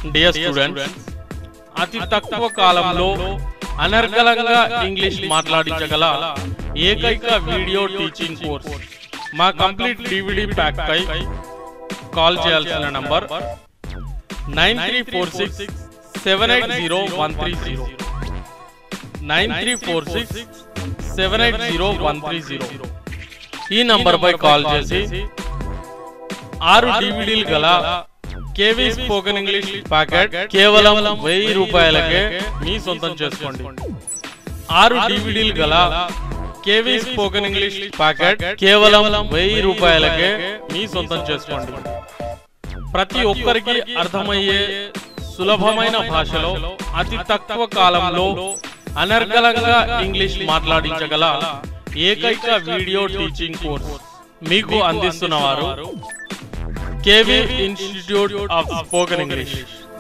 dear students అతి తక్కువ కాలంలో అనర్గళంగా ఇంగ్లీష్ మాట్లాడించగల ఏకైక వీడియో టీచింగ్ కోర్స్ మా కంప్లీట్ డివిడి ప్యాక్ పై కాల్ చేయాల్సిన number nine three four six seven eight zero one three zero nine three four six seven eight zero one three zero ఈ నంబర్ పై కాల్ చేసి ఆరు డివిడీలు గల కేవీ స్పోకెన్ ఇంగ్లీష్ ప్యాకెట్ కేవలం వెయ్యి రూపాయలకే మీ సొంతం చేసుకోండి ఆరు డివిడీలు గల కేవీ స్పోకెన్ ఇంగ్లీష్ ప్యాకెట్ కేవలం వెయ్యి రూపాయలకే మీ సొంతం చేసుకోండి ప్రతి ఒక్కరికి అర్థమయ్యే సులభమైన భాషలో అతి తక్కువ కాలంలో అనర్గళంగా ఇంగ్లీష్ మాట్లాడించగల ఏకైక వీడియో టీచింగ్ కోర్స్ మీకు అందిస్తున్నవారు KV institute of spoken English